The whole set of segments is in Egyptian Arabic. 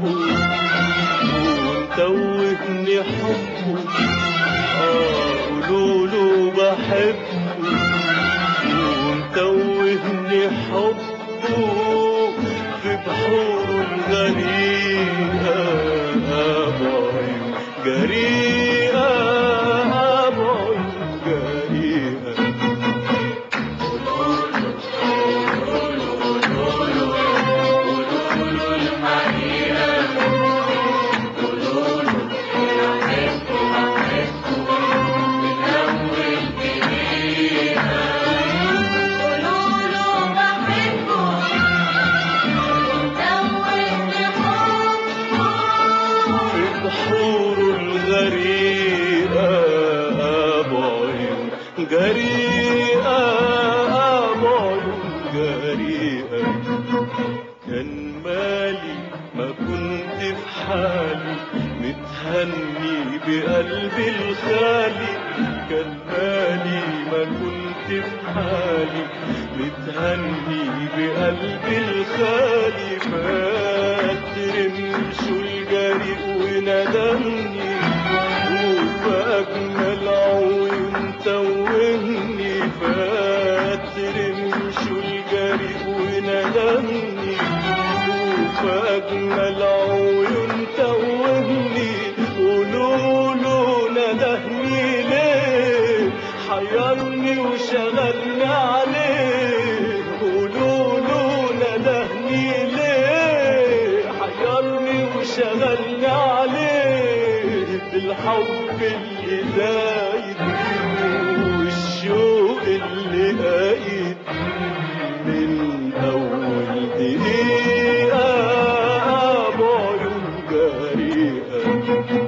ومتوهني حبه آه قولوله بحبه ومتوهني حبه في بحوره الغريقة بعيون جريئة بعيون جريئة قولوله بحبه دوبني حبه في بحور الغريقة بعيون جريئة بعيون جريئة كان مالي ما كنت في حالي متهني بقلبي الخالي كان مالي ما كنت في حالي متهني بقلبي الخالي فات رمشه الجريء وندمني وفي أجمل عيون توهني فات رمشه الجريء وندمني وفي أجمل عيون توهني قولوله ندهني ليه حيرني وشغلني عليه قولوله ندهني ليه حيرني وشغلني عليه بالحب اللي زايد والشوق اللي قايد من أول دقيقة بعيون جريئة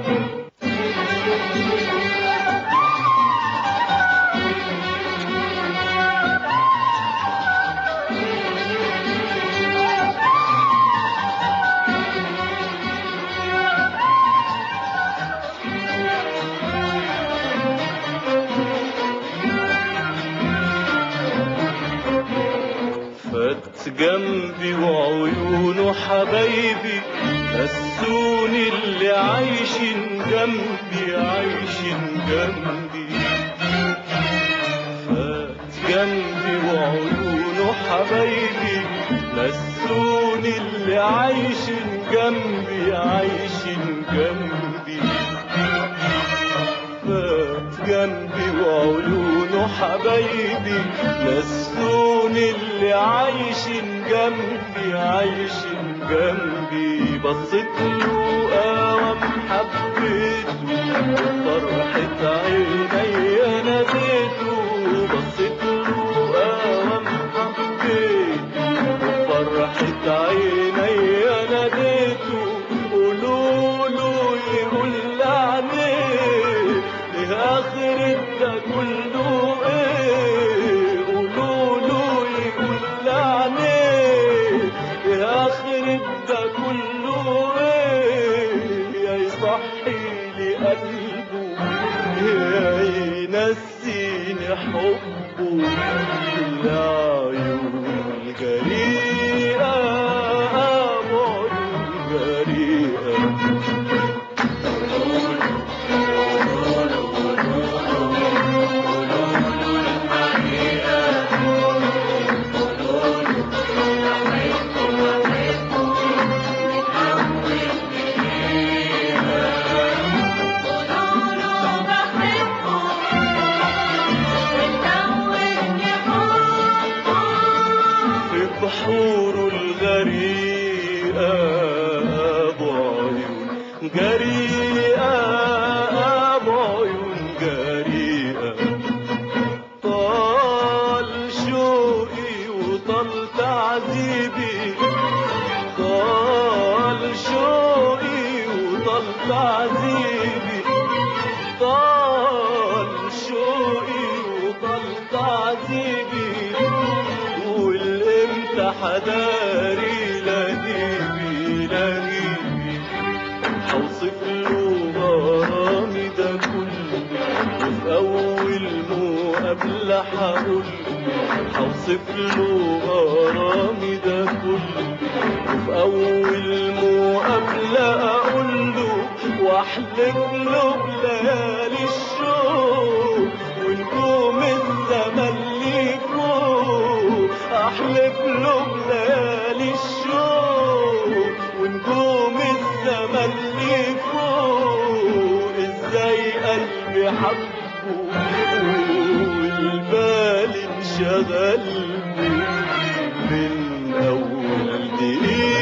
فات جنبي وعيونه حبايبي نسوني اللي عايشين جنبي عايشين جنبي فات جنبي وعيونه حبايبي نسوني اللي عايشين جنبي عايشين جنبي فات جنبي وعيونه حبايبي نسوني اللي عايشين جنبي عايشين جنبي بصيت له قوام حبيته وفرحة عيني ناديته بصيت له قوام حبيته وفرحة عيني ناديته قولوا له يقول عليه ايه اخر ده كله ايه قولوا له يقول عليه ايه اخر ده كله ايه يا يصحي لي قلبه يا ينسيني حبه العيون الجريئة عيون جريئة قولوله بحبه دوبني حبه في بحور الغريقة بعيون جريئة بعيون جريئة طال شوقي وطال تعذيبي طال شوقي وطال تعذيبي طال شوقي وطال تعذيبي والامتى حداري لهيبي لهيبي حوصف له غرامي ده كله وفي اول مقابلة هقول حوصف له غرامي ده كله وفي اول مقابلة ولا اقول له واحلف له بليالي الشوق ونجوم الزمن لي فوق احلف له بليالي الشوق ونجوم الزمن لي فوق ازاي قلبي حبه والبال انشغل بيه من اول دقيقه